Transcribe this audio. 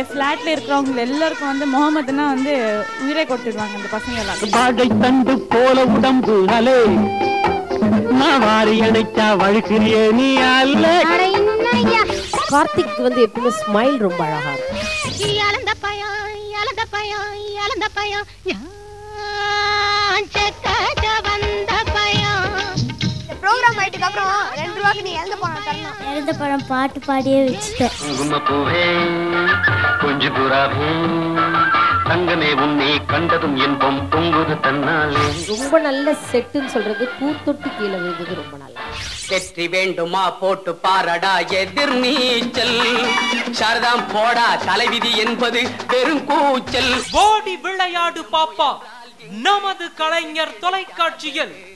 ஃப்ளாட்ல இருக்கிறவங்க எல்லாருக்கும் வந்து முகமதுனா வந்து உயிரை கொடுத்துடுவாங்க அந்த பசங்க எல்லாம் வாழை தண்டு போல உடம்பு அலே நான் வாரி அணைச்சா வழுக்கிறியே நீ அல்ல கார்த்திக் வந்து எப்பவுமே ஸ்மைல் ரொம்ப அழகா இருக்கும் இழந்த பயம் இழந்த பயம் இழந்த பயம் செக்காத வந்த பயம் ப்ரோக்ராம் ஆயிட்டுக்கு அப்புறம் ரெண்டு ரூபாய்க்கு நீ இழந்த பணம் தரணும் இறந்த படம் பாட்டு பாடியே வச்சுட்டேன் குங்குமப்பூவே கொஞ்சு புறாவே தங்கமே உன்னை கண்டதும் இன்பம் பொங்குது தன்னாலே ரொம்ப நல்ல செட்டுன்னு சொல்றது பூத்தொட்டி கீழே விழுந்தது ரொம்ப நல்லா வெற்றி வேண்டுமா போட்டு பாரடா எதிர் நீச்சல் சாரதாம் போடா தலைவிதி என்பது பெரும் கூச்சல் ஓடி விளையாடு பாப்பா நமது கலைஞர் தொலைக்காட்சியில்